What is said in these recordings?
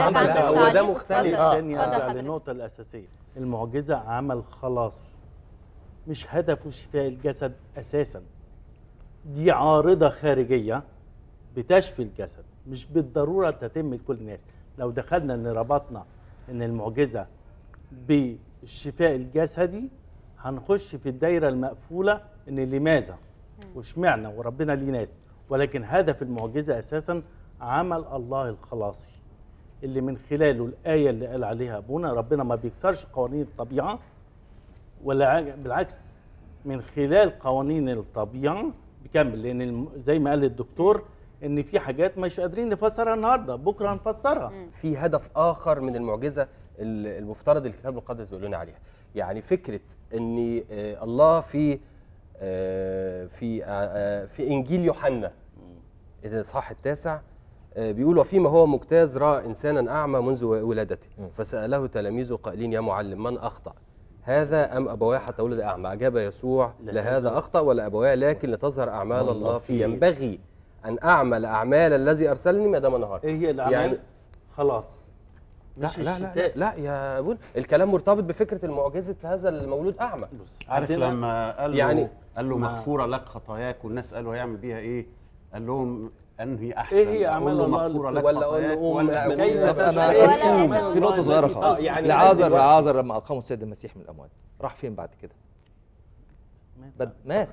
عندك عندك هو تعليق؟ ده اتفضل. مختلف اتفضل تاني ارجع حضرتك. للنقطة الأساسية المعجزة عمل خلاصي مش هدفه شفاء الجسد أساسا دي عارضة خارجية بتشفي الجسد مش بالضرورة تتم لكل الناس لو دخلنا ان ربطنا ان المعجزة بالشفاء الجسدي هنخش في الدايرة المقفولة ان لماذا واشمعنى وربنا ليه ناس ولكن هدف المعجزة أساسا عمل الله الخلاصي اللي من خلاله الآية اللي قال عليها أبونا ربنا ما بيكسرش قوانين الطبيعة ولا عج- بالعكس من خلال قوانين الطبيعة بيكمل لأن الم- زي ما قال الدكتور إن في حاجات مش قادرين نفسرها النهاردة بكرة هنفسرها في هدف اخر من المعجزه ال- المفترض الكتاب المقدس بيقول لنا عليها يعني فكره ان آه، الله في آه، في آه، آه، في انجيل يوحنا الاصحاح التاسع آه، بيقول وفيما هو مجتاز راى انسانا اعمى منذ ولادته فساله تلاميذه قائلين يا معلم من اخطا هذا ام ابواه حتى ولد اعمى اجاب يسوع لا لهذا هذا- اخطا ولا ابواه لكن لتظهر اعمال الله الله فيه فيه. ينبغي ان اعمل اعمال الذي ارسلني ما دام نهار إيه هي الأعمال؟ يعني خلاص لا مش لا لا, الشفاء لا يا ابونا الكلام مرتبط بفكره المعجزه هذا المولود اعمى بص عارف عندنا- لما قال له يعني- قال له ما- مغفوره لك خطاياك والناس قالوا هيعمل بيها ايه؟ قال لهم انهي احسن إيه هي أقول أعمال له الله مغفوره اللي لك ولا أقول له خطاياك قوم ولا أقوم. أقول كيف له تشاء أنا ولا أسيب لازم في نقطة صغيرة الله خالص آه، يعني لعازر دلوقتي- لعازر لما أقاموا السيد المسيح من الأموات راح فين بعد كده؟ بد مات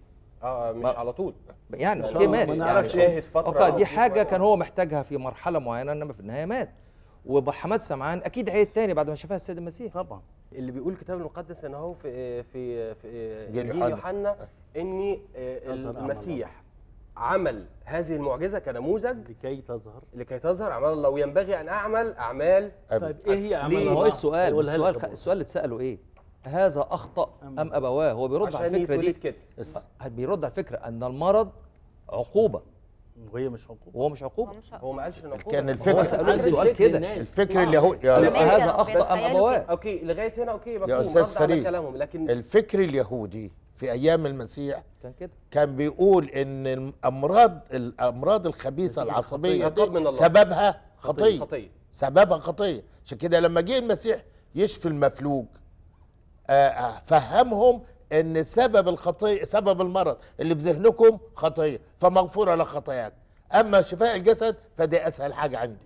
اه مش ما- على طول يعني ما جه مات ما يعني نعرفش. شاهد فتره أوكي دي بسيطة حاجة يعني. كان هو محتاجها في مرحلة معينة إنما في النهاية مات وحماد سمعان أكيد عيد تاني بعد ما شافها السيد المسيح طبعا اللي بيقول الكتاب المقدس ان هو في في في إنجيل انجيل يوحنا. يوحنا ان آه، تظهر أعمال المسيح عمل هذه المعجزه كنموذج لكي تظهر لكي تظهر اعمال الله وينبغي ان اعمل اعمال طيب ايه هي اعمال ليه؟ ما هو الله؟ إيه السؤال هيقولها لك السؤال أبونا. السؤال اللي اتسأله إيه؟ هذا أخطأ أم- أم أبواه هو بيرد على عشان الفكرة دي يتولد كده بس بيرد على الفكرة أن المرض عقوبة وهي مش عقوبه وهو مش عقوبة هو مش هو ما قالش ان عقوبة. كان هو الفكره سألوه السؤال كده الفكر اليهودي يا تمام. أستاذ- هذا كانوا أخطأ أم بيتخيلوا أبواه اوكي لغايه هنا اوكي مفهوم أستاذ رد على فريد. كلامهم لكن الفكر اليهودي في ايام المسيح كان كده كان بيقول ان الامراض الامراض الخبيثه العصبيه عقاب من دي الله. سببها خطيه خطيه سببها خطيه عشان كده لما جه المسيح يشفي المفلوج آه، آه، فهمهم ان سبب الخطيه سبب المرض اللي في ذهنكم خطيه فمغفوره لك خطاياك اما شفاء الجسد فدي اسهل حاجه عندي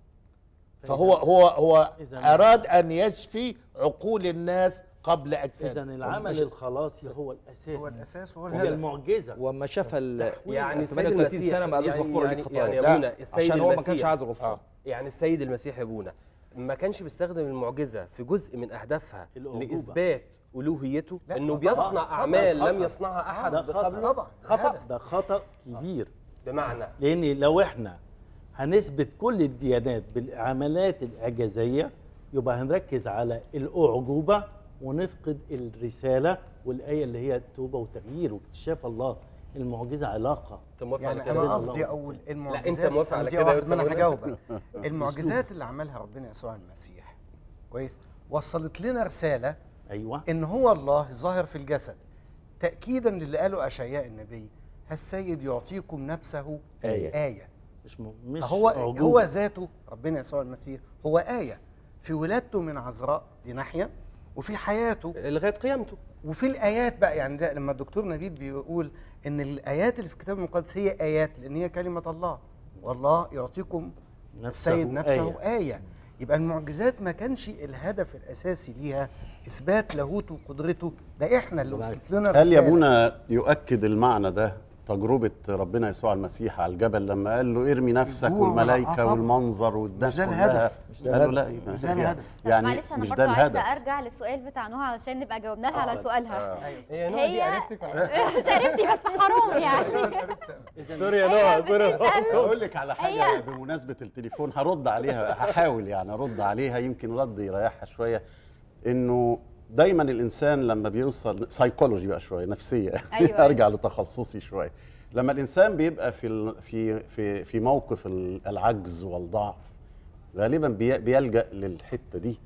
فهو هو هو إذن- اراد ان يشفي عقول الناس قبل اذا اجسادهم العمل الخلاصي هو الاساس هو الاساس وهو هي الهدف المعجزه وما شاف ال يعني السيد 38 المسيح سنة ما قالوش يعني غفور لك يعني, خطاياك. يعني يا لا، ابونا السيد عشان هو ما كانش المسيح عايز غفران يعني السيد المسيح يا ابونا ما كانش بيستخدم المعجزه في جزء من اهدافها الأعجوبة. لاثبات الوهيته لا، انه طبعاً، بيصنع طبعاً، اعمال خطأ. لم يصنعها احد ده خطأ. قبله طبعا خطا ده خطا كبير بمعنى لان لو احنا هنثبت كل الديانات بالعملات الاعجازيه يبقى هنركز على الاعجوبه ونفقد الرساله والايه اللي هي التوبه والتغيير واكتشاف الله المعجزه علاقه انت موافق يعني على كده انا رضا قصدي الله اقول والإنسان. المعجزات أنت موافق على دي كده يا واحدة، ما انا أستاذ هجاوبك المعجزات اللي عملها ربنا يسوع المسيح كويس وصلت لنا رساله ايوه ان هو الله ظاهر في الجسد تاكيدا للي قاله اشعياء النبي السيد يعطيكم نفسه آية. آية مش م... مش فهو أعجوبة. هو ذاته ربنا يسوع المسيح هو آية في ولادته من عذراء دي ناحية وفي حياته لغايه قيامته وفي الآيات بقى يعني ده لما الدكتور نبيل بيقول إن الآيات اللي في الكتاب المقدس هي آيات لأن هي كلمة الله والله يعطيكم نفسه السيد نفسه آية. آية. يبقى المعجزات ما كانش الهدف الأساسي ليها إثبات لاهوته وقدرته ده إحنا اللي بالعكس. وصلت لنا هل يا الرسالة. ابونا يؤكد المعنى ده تجربة ربنا يسوع المسيح على الجبل لما قال له ارمي نفسك هو- آه والملائكة طبعا. والمنظر والناس مش ده كلها الهدف. مش ده قال له الهدف. لا مش ده يعني, الهدف. طب يعني معلش انا مش برضه ده عايزه الهدف ارجع للسؤال بتاع نهى علشان نبقى جاوبنا لها على سؤالها هي نوع دي هي قريبتك ولا شربتي بس حرام يعني سوري يا هي نوع سوري بتسأل- اقول لك على حاجه بمناسبه التليفون هرد عليها هحاول يعني ارد عليها يمكن رد يريحها شويه انه دايما الانسان لما بيوصل سايكولوجي بقى شويه نفسيه أيوة. ارجع لتخصصي شويه لما الانسان بيبقى في ال- في في في موقف ال- العجز والضعف غالبا بي- بيلجا للحته دي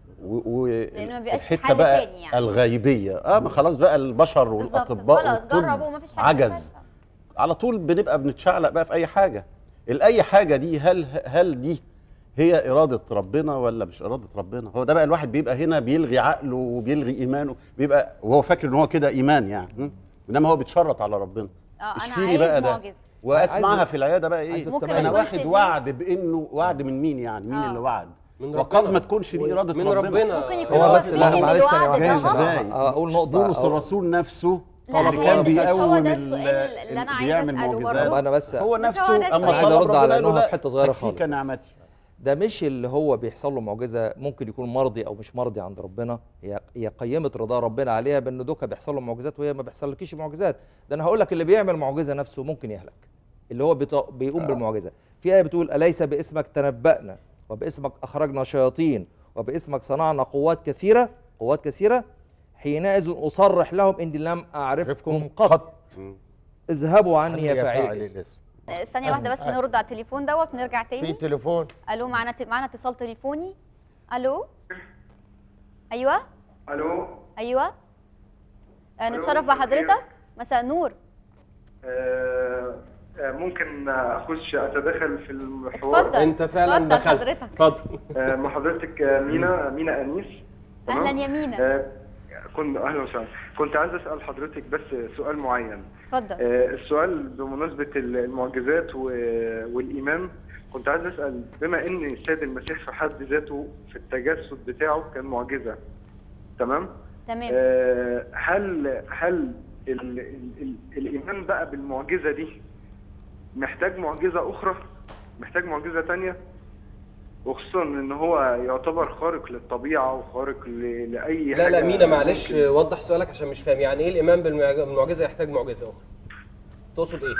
لأنه ما بيبقاش والحته حل بقى تاني يعني. الغيبيه اه ما خلاص بقى البشر بالظبط والاطباء خلاص والطب جربوا مفيش حاجه عجز ثالثة. على طول بنبقى بنتشعلق بقى في اي حاجه الاي حاجه دي هل هل دي هي اراده ربنا ولا مش اراده ربنا هو ده بقى الواحد بيبقى هنا بيلغي عقله وبيلغي ايمانه بيبقى وهو فاكر ان هو كده ايمان يعني م? انما هو بيتشرط على ربنا اه انا اشفيني عايز بقى ده معجزه واسمعها عايز- في العياده بقى ايه عايز ممكن انا ما تكونش واخد دي- وعد بانه وعد من مين يعني مين آه. اللي وعد من وقد ربنا. ما تكونش دي اراده من ربنا, ربنا ممكن يكون هو هو بس فيه ما- ان معلش ثانية الوعد واحدة. جاي ظهر ازاي اقول نقطه بولس أقول- الرسول نفسه لا، اللي هي كان مش هو بيقوم ده ال- السؤال اللي أنا عايزة بيعمل أسأله معجزات برضه. انا بس هو مش هو نفسه ده اما السؤال. طلب عايز أرد ربنا على قال له نهى لا في حتة صغيرة تكفيك خالص. نعمتي ده مش اللي هو بيحصل له معجزه ممكن يكون مرضي او مش مرضي عند ربنا هي هي قيمه رضا ربنا عليها بان دوكا بيحصل له معجزات وهي ما بيحصلكيش معجزات ده انا هقول لك اللي بيعمل معجزه نفسه ممكن يهلك اللي هو بيط- بيقوم بالمعجزه في ايه بتقول اليس باسمك تنبأنا وباسمك اخرجنا شياطين وباسمك صنعنا قوات كثيره قوات كثيره حينئذ اصرح لهم اني لم اعرفكم قط اذهبوا عني يا فاعلي الإثم. آه، ثانيه واحده بس نرد على التليفون دوت ونرجع في تاني تليفون الو معانا ت- معانا اتصال تليفوني الو ايوه الو ايوه آه، ألو، نتشرف مساء بحضرتك الخير. مساء النور آه، آه، ممكن اخش اتدخل في المحور اتفضل. انت فعلا اتفضل دخلت حضرتك. اتفضل آه، مع حضرتك آه، مينا مينا انيس تمام؟ اهلا يا مينا آه، كنت اهلا وسهلا كنت عايز اسال حضرتك بس سؤال معين اتفضل آه، السؤال بمناسبه المعجزات و- والايمان كنت عايز اسال بما ان السيد المسيح في حد ذاته في التجسد بتاعه كان معجزه تمام تمام آه، هل هل ال ال ال الايمان بقى بالمعجزه دي محتاج معجزه اخرى محتاج معجزه تانية وخصوصا ان هو يعتبر خارق للطبيعه وخارق ل- لاي لا حاجه لا مينا معلش ممكن. وضح سؤالك عشان مش فاهم يعني ايه الايمان بالمعج- بالمعجزه يحتاج معجزه اخرى تقصد ايه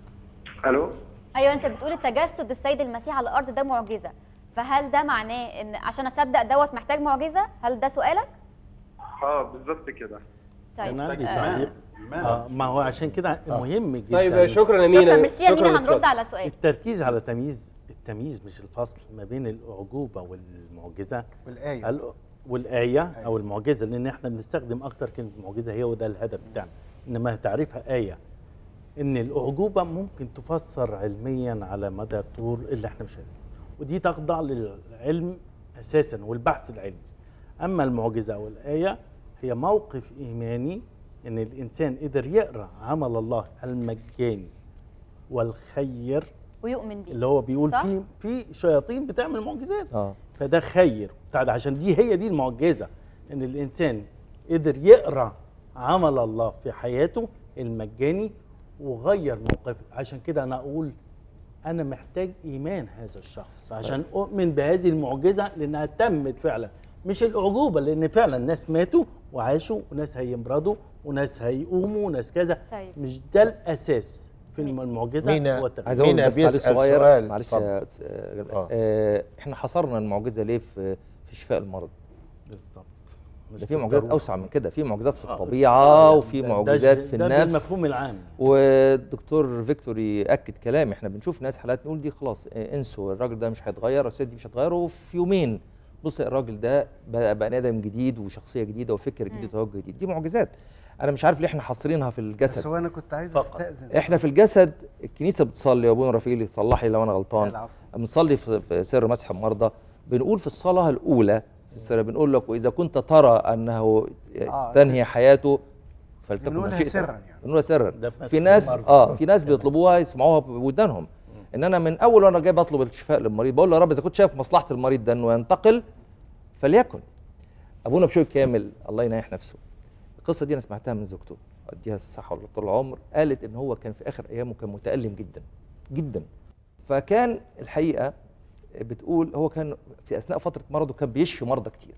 الو ايوه انت بتقول التجسد السيد المسيح على الارض ده معجزه فهل ده معناه ان عشان اصدق دوت محتاج معجزه هل ده سؤالك اه بالظبط كده طيب انا عندي آه، تعليق آه ما هو عشان كده مهم جدا طيب شكرا يا مينا شكرا ميرسي يا مينا للاتصال. هنرد على سؤال التركيز على تمييز التمييز مش الفصل ما بين الأعجوبة والمعجزة والايه ال- والآية أو المعجزة لأن احنا بنستخدم أكتر كلمة معجزة هي وده الهدف بتاعنا إنما تعريفها آية إن الأعجوبة ممكن تفسر علميا على مدى الطول اللي احنا مش عارفين ودي تخضع للعلم أساسا والبحث العلمي أما المعجزة أو الآية هي موقف إيماني إن الإنسان قدر يقرأ عمل الله المجاني والخير ويؤمن بيه اللي هو بيقول صح؟ في في شياطين بتعمل معجزات اه فده خير بتاع ده عشان دي هي دي المعجزه ان الانسان قدر يقرا عمل الله في حياته المجاني وغير موقفه عشان كده انا اقول انا محتاج ايمان هذا الشخص عشان اؤمن بهذه المعجزه لانها تمت فعلا مش الاعجوبه لان فعلا ناس ماتوا وعاشوا وناس هيمرضوا وناس هيقوموا وناس كذا طيب. مش ده الاساس في الم- المعجزه مينا- هو التغيير. عايز اقول مينا بس تعليق بيسأل صغير سؤال. معلش اتفضل. يا أستاذ- آه. آه، احنا حصرنا المعجزه ليه في في شفاء المرض بالظبط مش ده في معجزات بالضرورة. اوسع من كده في معجزات في آه، الطبيعه آه، وفي ده- ده معجزات ج- في ده النفس بالمفهوم العام والدكتور فيكتور ياكد كلامي احنا بنشوف ناس حالات نقول دي خلاص اه، انسوا الراجل ده مش هيتغير الست دي مش هتغير وفي يومين بص الراجل ده بقى بني ادم جديد وشخصيه جديده وفكر جديد وتوجه جديد دي معجزات انا مش عارف ليه احنا حاصرينها في بس الجسد هو انا كنت عايز فقط. استاذن احنا في الجسد الكنيسه بتصلي يا ابونا رفيق صلح لي لو انا غلطان العفو. بنصلي في في سر مسح المرضى بنقول في الصلاه الاولى في السر بنقول لك واذا كنت ترى انه آه، تنهي حياته فلتكن بنقولها مشيئتك سرا يعني. بنقولها سرا ده في في مسح ناس المرضى. اه في ناس بيطلبوها يسمعوها بودانهم ان انا من اول وانا جاي بطلب الشفاء للمريض بقول له يا رب اذا كنت شايف مصلحه المريض ده انه ينتقل فليكن ابونا بشوي كامل الله ينيح نفسه القصه دي انا سمعتها من زوجته اديها الصحه ولا طول العمر قالت ان هو كان في اخر ايامه كان متالم جدا جدا فكان الحقيقه بتقول هو كان في اثناء فتره مرضه كان بيشفي مرضى كتير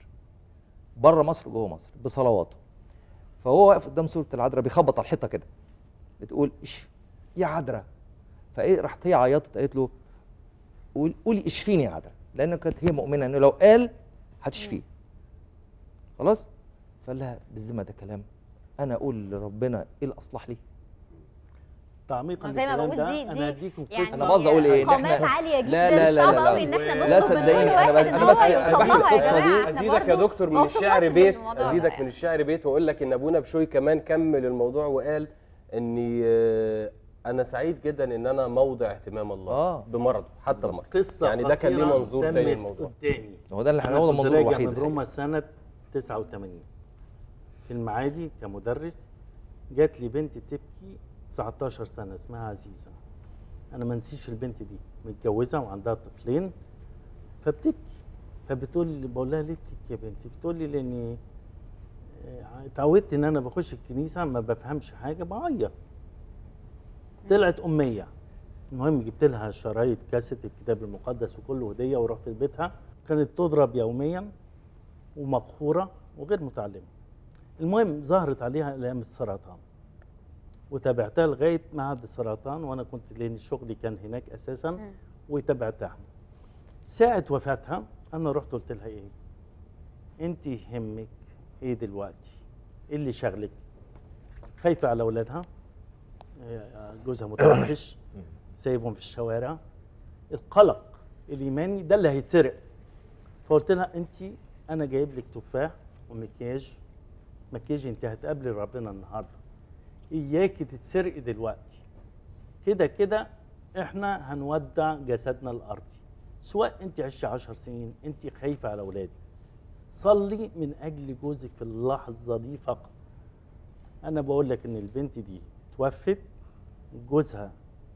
بره مصر وجوه مصر بصلواته فهو واقف قدام سوره العذراء بيخبط على الحيطه كده بتقول اشف يا عذراء فايه راحت هي عيطت قالت له قول- قولي اشفيني يا عذراء لان كانت هي مؤمنه انه لو قال هتشفيه خلاص فقال لها بالذمه ده كلام انا اقول لربنا ايه الاصلح لي تعميقا زي ما للكلام بقول ده دي- انا دي هديكم يعني قصه انا قصدي اقول ايه إن قامات إحنا- عاليه جدا لا لا لا صعب لا قوي ان احنا لا نطلب من صدقيني، كل أنا واحد بس- ان أنا هو بس- أنا يوصل بحكي لها يا القصة دي. جماعه احنا ازيدك يا برضو دكتور من موثوقناش الشعر من بيت الموضوع ده ازيدك يعني. من الشعر بيت واقول لك ان ابونا بشوي كمان كمل الموضوع وقال ان آه، انا سعيد جدا ان انا موضع اهتمام الله آه. بمرضه حتى المرض قصه يعني ده كان ليه قصيرة منظور تمت تاني للموضوع قدامي هو ده اللي احنا أنا هو ده كنت المنظور راجع الوحيد من روما سنة 89 في المعادي كمدرس جات لي بنت تبكي 19 سنة اسمها عزيزة أنا ما نسيش البنت دي متجوزة وعندها طفلين فبتبكي فبتقول لي بقول لها ليه بتبكي يا بنتي؟ بتقول لي لأني آه، اتعودت إن أنا بخش الكنيسة ما بفهمش حاجة بعيط طلعت أمية المهم جبت لها شرايط كاسيت الكتاب المقدس وكله هديه ورحت لبيتها كانت تضرب يوميا ومقهوره وغير متعلمه المهم ظهرت عليها الام السرطان وتابعتها لغايه معهد السرطان وانا كنت لان شغلي كان هناك اساسا مم. وتابعتها ساعه وفاتها انا رحت قلت لها ايه انت يهمك ايه دلوقتي ايه اللي شغلك خايفه على اولادها آه، جوزها متوحش سايبهم في الشوارع القلق الايماني ده اللي هيتسرق فقلت لها انت انا جايب لك تفاح ومكياج مكياج انت هتقابلي ربنا النهارده اياكي تتسرقي دلوقتي كده كده احنا هنودع جسدنا الارضي سواء انت عشت عشر سنين انت خايفه على اولادك صلي من اجل جوزك في اللحظه دي فقط انا بقول لك ان البنت دي توفت جوزها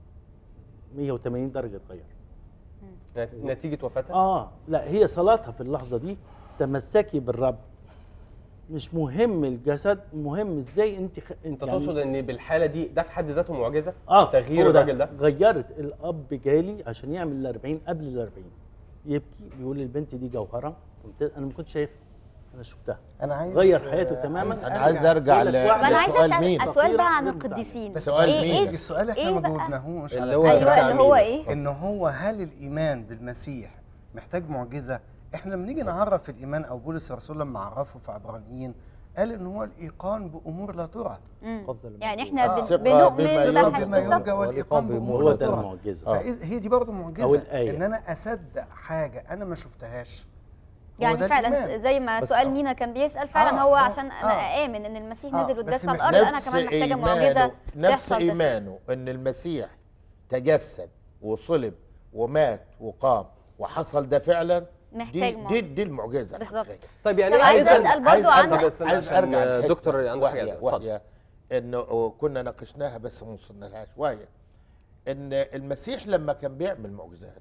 180 درجه اتغير نت- نتيجه وفاتها اه لا هي صلاتها في اللحظه دي تمسكي بالرب مش مهم الجسد مهم ازاي انت خ... انت تقصد ان بالحاله دي ده في حد ذاته معجزه اه تغيير هو ده. الراجل ده غيرت الاب جالي عشان يعمل ال 40 قبل ال 40 يبكي بيقول البنت دي جوهره قمت انا ما كنتش شايفها انا شفتها انا عايز غير حياته تماما انا عايز ارجع أقول لك ل- واحد- طب انا عايز لسؤال اسال مين السؤال بقى عن غير متعلم. القديسين سؤال ايه مين؟ ايه السؤال احنا إيه ما بقى؟ جاوبناهوش اللي على هو فكرة. ايوه بتاع اللي هو مين؟ ايه ان هو هل الايمان بالمسيح محتاج معجزه احنا لما نيجي نعرف الايمان او بولس الرسول لما عرفه في عبرانيين قال ان هو الايقان بامور لا ترى مم. قفزة لما يعني تقول. احنا الثقة بن- بنؤمن بما الثقة يرجى. بحاجة بما بالظبط يرجى والايقان بامور هو لا ده ترى المعجزه آه. فهي دي برضه معجزه أو الآية. ان انا اصدق حاجه انا ما شفتهاش هو يعني ده فعلا الإيمان. زي ما بس- سؤال مينا كان بيسال فعلا آه، هو آه، عشان انا آه. امن ان المسيح آه، نزل بس واتجسد على م- الارض انا كمان محتاجه معجزه نفس تحصل ده. ايمانه ان المسيح تجسد وصلب ومات وقام وحصل ده فعلا دي محتاج دي, معجزة. دي المعجزه بالظبط. الحقيقية. طيب يعني طب عايز إذن- أسأل برضو عايز عن- أرجع- طب استنى عايز عشان ارجع الحتة دكتور دي. عنده حاجه وهي اتفضل وهي انه كنا ناقشناها بس ما وصلنالهاش وهي ان المسيح لما كان بيعمل معجزات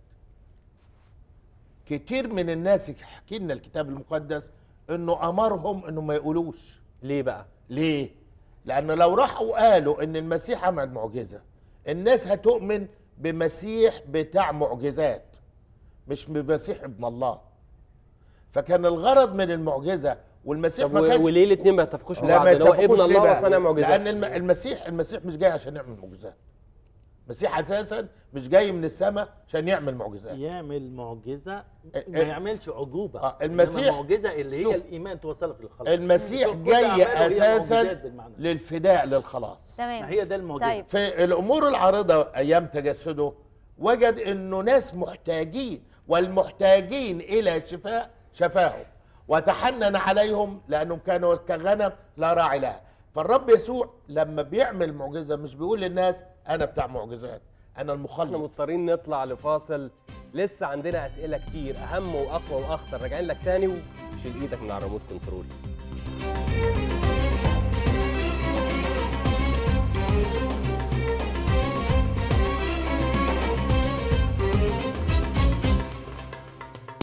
كتير من الناس يحكي لنا الكتاب المقدس انه امرهم انه ما يقولوش ليه بقى ليه؟ لأن لو راحوا قالوا إن المسيح عمل معجزة الناس هتؤمن بمسيح بتاع معجزات مش بمسيح ابن الله فكان الغرض من المعجزة والمسيح طب ما و- كانش وليه الاثنين ما يتفقوش مع لا بعض ما ان هو يتفقوش ابن ليه الله بقى؟ وصانع معجزات لأن الم- المسيح المسيح مش جاي عشان يعمل معجزات المسيح أساسا مش جاي من السماء عشان يعمل معجزات يعمل معجزه ما ال- يعملش عجوبه آه، إنما المسيح- معجزه اللي شوف. هي الايمان توصلك للخلاص المسيح شوف كل جاي أعماله هي أساسا معجزات بالمعنى. للفداء للخلاص ما تمام هي ده المعجزه طيب في الامور العارضه ايام تجسده وجد انه ناس محتاجين والمحتاجين الى شفاء شفاهم وتحنن عليهم لانهم كانوا كغنم لا راعي لها فالرب يسوع لما بيعمل معجزه مش بيقول للناس انا بتاع معجزات انا المخلص احنا مضطرين نطلع لفاصل لسه عندنا اسئله كتير اهم واقوى واخطر راجعين لك تاني وشيل ايدك من على الريموت كنترول